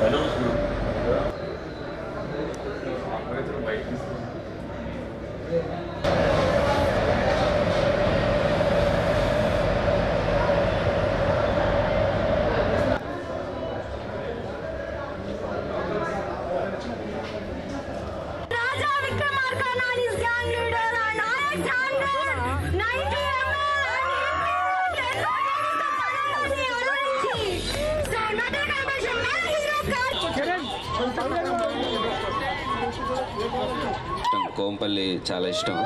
Raja Vikramarka and his gang leader and Alexander 90 So another dimension, male hero ఇష్టం కోంపల్లి చాలా ఇష్టం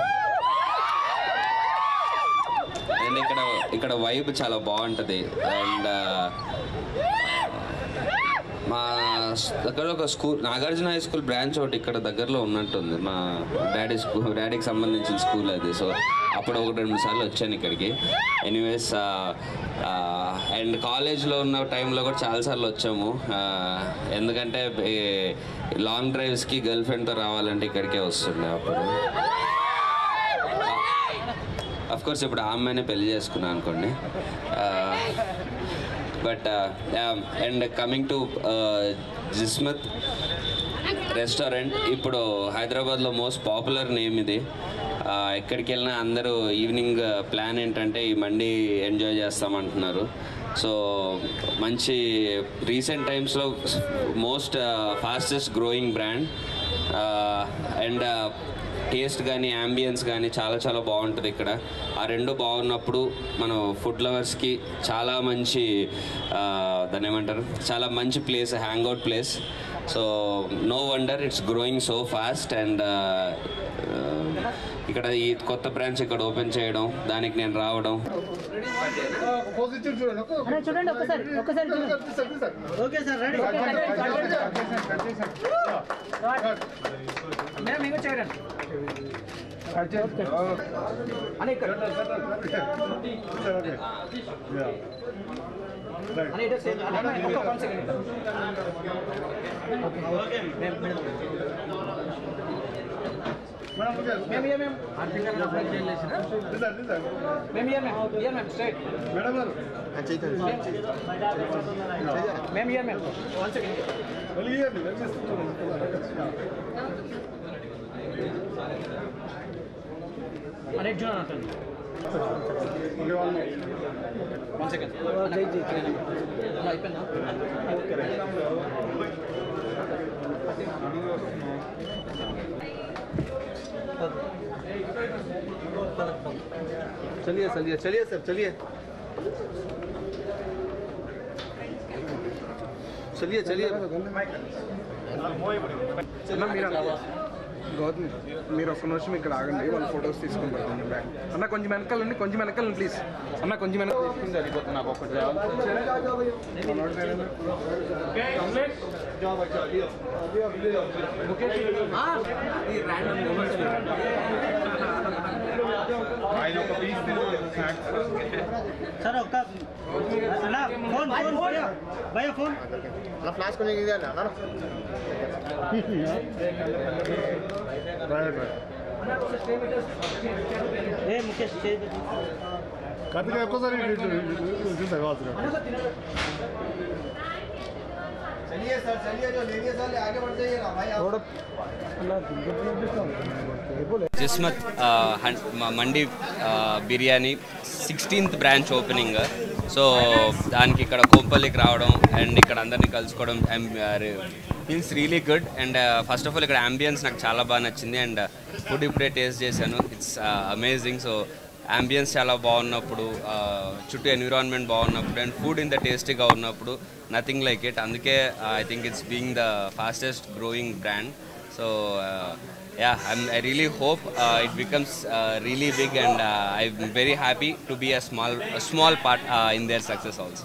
and ఇక్కడ ఇక్కడ వైబ్ చాలా బాగుంటుంది అండ్ మా స్- దగ్గర ఒక school Nagarjuna high school branch ఒకటి ఇక్కడ దగ్గరలో ఉన్నట్టుంది మా డాడీ స్కూల్ డాడీకి సంబంధించిన స్కూల్ అది సో అప్పుడు ఒక రెండు మూడు సార్లు వచ్చాను ఇక్కడికి ఎనీవేస్ అండ్ కాలేజ్లో ఉన్న టైంలో కూడా చాలాసార్లు వచ్చాము ఆ, ఎందుకంటే లాంగ్ డ్రైవ్స్కి గర్ల్ ఫ్రెండ్తో రావాలంటే ఇక్కడికే వస్తుండే అప్పుడు అఫ్ కోర్స్ ఇప్పుడు ఆ అమ్మాయిని పెళ్లి చేసుకున్నాను అనుకోండి but and coming to Jismat restaurant ఇప్పుడు హైదరాబాద్లో మోస్ట్ పాపులర్ నేమ్ ఇది ఆ, ఎక్కడికి వెళ్ళినా అందరూ ఈవినింగ్ ప్లాన్ ఏంటంటే ఈ మండి ఎంజాయ్ చేస్తామంటున్నారు సో మంచి రీసెంట్ టైమ్స్లో most fastest growing brand and taste కానీ అంబియన్స్ కానీ చాలా చాలా బాగుంటుంది ఇక్కడ ఆ రెండు బాగున్నప్పుడు మనం ఫుడ్ లవర్స్కి చాలా మంచి ఆ, దాన్ని ఏమంటారు చాలా మంచి place hang out place so no wonder it's growing so fast and ఇక్కడ ఈ కొత్త బ్రాంచ్ ఇక్కడ ఓపెన్ చేయడం దానికి నేను రావడం చూడండి ఒక్కసారి ఒక్కసారి ఓకే సార్ రెడీ మేడం ఇంకో చూడండి అని ఇక్కడ అని ఇటు సేమ్ అని ఒక్క one second okay madam madam మేము ఇయర్ మేము మేము ఇయర్ మేము ఇయర్ మేము స్ట్రైట్ మేము ఇయర్ మేము వన్ సెకండ్ అనే జూన్ అంటాను వన్ సెకండ్ అయిపోయిందా चलिए चलिए चलिए सर चलिए चलिए चलिए గౌతమ్ మీరు ఒక్క నిమిషం ఇక్కడ ఆగండి వాళ్ళు ఫొటోస్ తీసుకుంటారు కొంచెం బ్యాక్ అన్న కొంచెం వెనకాలండి కొంచెం వెనకాలండి ప్లీజ్ అన్న కొంచెం వెనక నాకు ఒకటి సార్ ఒక్క అన్న ఫోన్ ఫోన్ భయ్యా భయ్యా ఫోన్ ఫ్లాష్ కొంచెం ఇది అన్న అన్న ఏ ముఖేష్ చేయి కార్తిక ఒక్కసారి చూసా కావచ్చు चलिए सर चलिए जो लेंगे सर आगे बढ़ जाइए ना भाई आप జిస్మత్ ఆ, హన్- మ- మండి ఆ, biryani sixteenth branch opening so దానికి ఇక్కడ కోంపల్లికి రావడం అండ్ ఇక్కడ అందరినీ కలుసుకోవడం feels really good and first of all ఇక్కడ అంబియన్స్ నాకు చాలా బాగా నచ్చింది అండ్ ఫుడ్ ఇప్పుడే టేస్ట్ చేశాను ఇట్స్ అమేజింగ్ సో అంబియన్స్ చాలా బాగున్నప్పుడు ఆ, చుట్టూ ఎన్విరాన్మెంట్ బాగున్నప్పుడు అండ్ ఫుడ్ ఇంత టేస్టీగా ఉన్నప్పుడు నథింగ్ లైక్ ఇట్ అందుకే I think it's being the fastest growing brand so yeah I'm, i really hope uh, it becomes uh, really big and uh, i'm very happy to be a small a small part uh, in their success also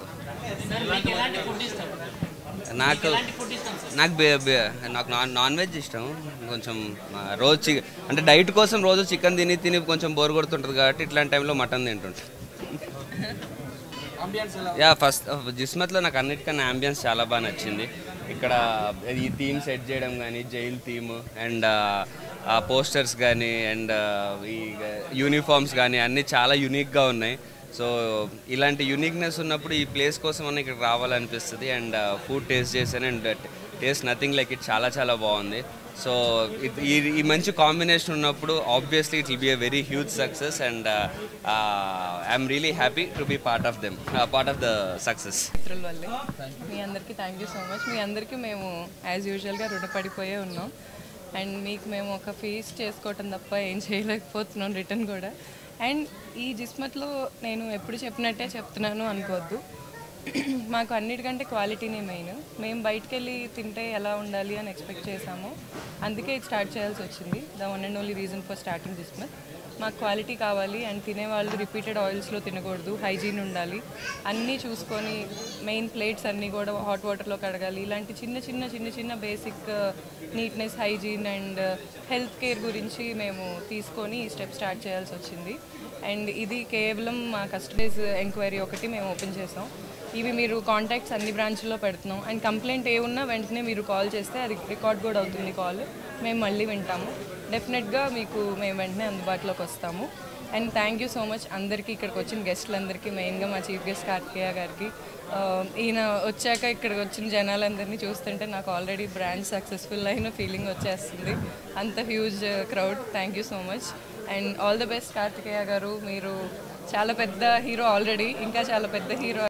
నాకు నాకు బే- బే- నాకు non non veg ఇష్టం కొంచెం ఆ, రోజు చి అంటే diet కోసం రోజు చికెన్ తిని తిని కొంచెం బోర్ కొడుతుంటుంది కాబట్టి ఇట్లాంటి టైంలో మటన్ తింటుంటాను యా ఫస్ట్ జిస్మత్లో నాకు అన్నిటికన్నా అంబియన్స్ చాలా బాగా నచ్చింది ఇక్కడ ఈ థీమ్ సెట్ చేయడం కానీ జైల్ థీమ్ అండ్ ఆ పోస్టర్స్ కానీ అండ్ ఈ యూనిఫామ్స్ కానీ అన్నీ చాలా యూనిక్గా ఉన్నాయి సో ఇలాంటి యూనిక్నెస్ ఉన్నప్పుడు ఈ ప్లేస్ కోసం అన్న ఇక్కడ రావాలనిపిస్తుంది అండ్ ఫుడ్ టేస్ట్ చేశాను and taste nothing like it చాలా చాలా బాగుంది సో ఈ ఈ మంచి కాంబినేషన్ ఉన్నప్పుడు obviously it will be a very huge success and I'm really happy to be part of them part of the success మిత్రుల వల్లే మీ అందరికీ థ్యాంక్ యూ సో మచ్ మీ అందరికీ మేము యాజ్ యూజువల్గా రుణపడిపోయే ఉన్నాం అండ్ మీకు మేము ఒక ఫీస్ చేసుకోవటం తప్ప ఏం చేయలేకపోతున్నాం రిటర్న్ కూడా అండ్ ఈ జిస్మత్లో నేను ఎప్పుడు చెప్పినట్టే చెప్తున్నాను అనుకోవద్దు మాకు అన్నిటికంటే క్వాలిటీనే మెయిన్ మేము బయటకు వెళ్ళి తింటే ఎలా ఉండాలి అని ఎక్స్పెక్ట్ చేసాము అందుకే ఇది స్టార్ట్ చేయాల్సి వచ్చింది the one and only reason for starting Jismat మాకు క్వాలిటీ కావాలి అండ్ తినేవాళ్ళు రిపీటెడ్ ఆయిల్స్లో తినకూడదు హైజీన్ ఉండాలి అన్నీ చూసుకొని మెయిన్ ప్లేట్స్ అన్నీ కూడా హాట్ వాటర్లో కడగాలి ఇలాంటి చిన్న చిన్న చిన్న చిన్న basic neatness hygiene and health care గురించి మేము తీసుకొని ఈ స్టెప్ స్టార్ట్ చేయాల్సి వచ్చింది అండ్ ఇది కేవలం మా కస్టమైజ్ ఎంక్వైరీ ఒకటి మేము ఓపెన్ చేసాం ఇవి మీరు కాంటాక్ట్స్ అన్ని బ్రాంచ్లో పెడుతున్నాం అండ్ కంప్లైంట్ ఏ ఉన్నా వెంటనే మీరు కాల్ చేస్తే అది రికార్డ్ కూడా అవుతుంది కాల్ మేము మళ్ళీ వింటాము డెఫినెట్గా మీకు మేము వెంటనే అందుబాటులోకి వస్తాము and thank you so much అందరికీ ఇక్కడికి వచ్చిన గెస్ట్లందరికీ మెయిన్గా మా చీఫ్ గెస్ట్ కార్తికేయ గారికి ఆ, ఈయన వచ్చాక ఇక్కడికి వచ్చిన జనాలందరినీ చూస్తుంటే నాకు ఆల్రెడీ బ్రాండ్ సక్సెస్ఫుల్ అయిన ఫీలింగ్ వచ్చేస్తుంది అంత huge crowd thank you so much and all the best Karthikeya garu మీరు చాలా పెద్ద హీరో ఆల్రెడీ ఇంకా చాలా పెద్ద హీరో